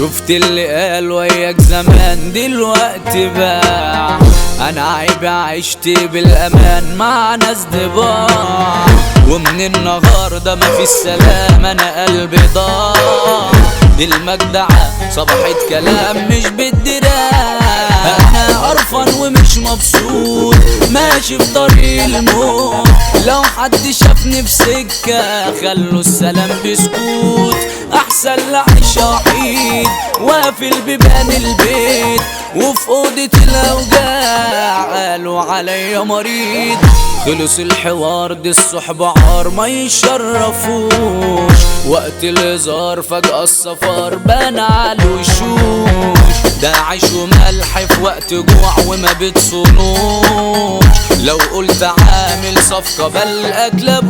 شفت اللي قال وياك زمان دلوقتي باع انا عيب عشت بالامان مع ناس ضباع ومن النهارده مفيش سلام انا قلبي ضاع المجدعة صبحت كلام مش بالدراع انا قرفان ومش مبسوط ماشي في طريق الموت لو حد شافني في سكة خلوا السلام بسكوت احسن لعيش وحيد وافل ببان البيت وفي اوضة الاوجاع قالوا عليا مريض خلص الحوار دي الصحبة عار ما يشرفوش وقت الهزار فجأة السفر بان على الوشوش ده عيش وملح في وقت جوع وما بتصونوش لو قلت عامل صفقة بل أكلب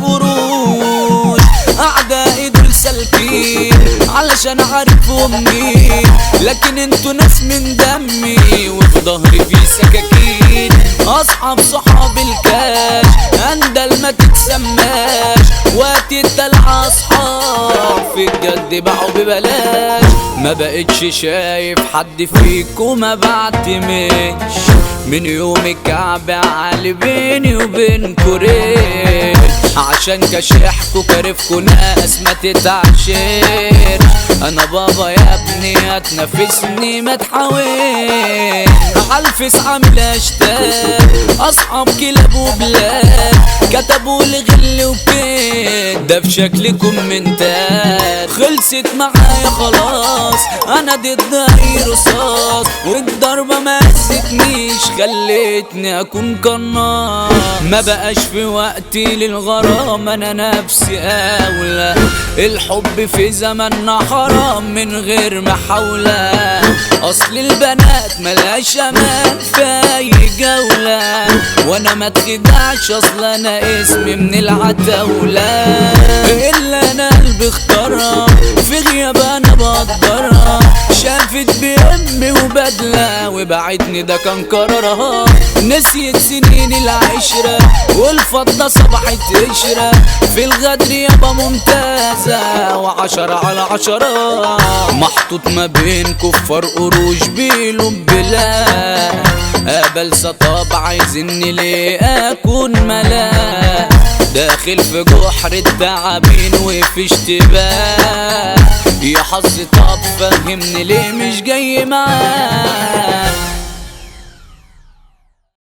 قروش أعدائي دول سالكين علشان عارفهم مين لكن انتوا ناس من دمي وفي ظهري في سكاكين أصحاب صحاب الكاش أندل ما تتسماش وقت الدلع أصحاب في الجد باعوا ببلاش ما بقتش شايف حد فيكم ما بعتمش من يوم الكعب على بيني وبينكوا ريش عشان كشحكوا كارفكوا ناس ما تتعشر انا بابا يا ابني هتنافسني ما تحاول عالفس عامل اشتاق اصحاب كلاب وبلاد كتبوا لي غل وكيد ده في شكل كومنتات خلصت معايا خلاص انا ضد اي رصاص والضربه ما هزتنيش خلتني اكون قناص ما بقاش في وقتي للغرام انا نفسي اولى الحب في زماننا حرام من غير محاولة اصل البنات ملهاش امان في اي جولة وانا ما اتخدعش اصل انا اسمي من العتاولة الا انا قلبي اختارها في غياب انا بقدرها شافت بامي وبدلة وبعتني ده كان قرارها نسيت سنين العشرة والفضة صبحت قشرة في الغدر يابا ممتازة وعشرة على عشرة محطوط ما بين كفار قروش بيلو بلا قبل سطاب عايزني ليه اكون ملاك داخل في جحر التعابين وفي اشتباه يا حظ طب فهمني ليه مش جاي معاك